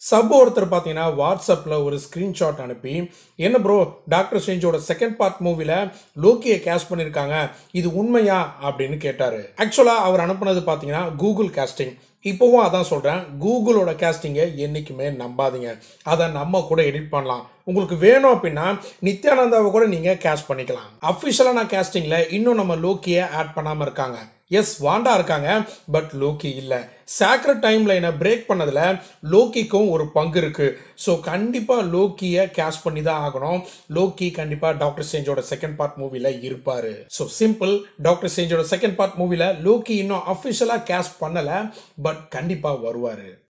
sub ஒருத்தர் பார்த்தீங்கன்னா வாட்ஸ்அப்பில் ஒரு ஸ்க்ரீன்ஷாட் அனுப்பி என்ன ப்ரோ டாக்டர் ஸ்ட்ரேஞ்சோட செகண்ட் பார்ட் மூவியில் லோக்கியை கேஸ்ட் பண்ணியிருக்காங்க இது உண்மையா அப்படின்னு கேட்டார் ஆக்சுவலாக அவர் அனுப்புனது பார்த்தீங்கன்னா கூகுள் கேஸ்டிங் இப்போவும் அதான் சொல்கிறேன் கூகுளோட கேஸ்டிங்கை என்றைக்குமே நம்பாதீங்க அதை நம்ம கூட எடிட் பண்ணலாம் உங்களுக்கு வேணும் அப்படின்னா நித்யானந்தாவை கூட நீங்கள் கேஸ்ட் பண்ணிக்கலாம் அஃபிஷியலான கேஸ்டிங்கில் இன்னும் நம்ம லோக்கியை ஆட் பண்ணாமல் இருக்காங்க எஸ் வாண்டா இருக்காங்க பட் லோக்கி இல்லை சேக்ரட் டைம் லைனை பிரேக் பண்ணதில் லோக்கிக்கும் ஒரு பங்கு இருக்கு ஸோ கண்டிப்பாக லோக்கியை கேஷ் பண்ணி தான் ஆகணும் லோக்கி கண்டிப்பாக டாக்டர் சேஞ்சோட செகண்ட் பார்ட் மூவியில் இருப்பார் ஸோ சிம்பிள் டாக்டர் சேஞ்சோட செகண்ட் பார்ட் மூவியில் லோக்கி இன்னும் அஃபிஷியலாக கேஷ் பண்ணலை பட் கண்டிப்பாக வருவார்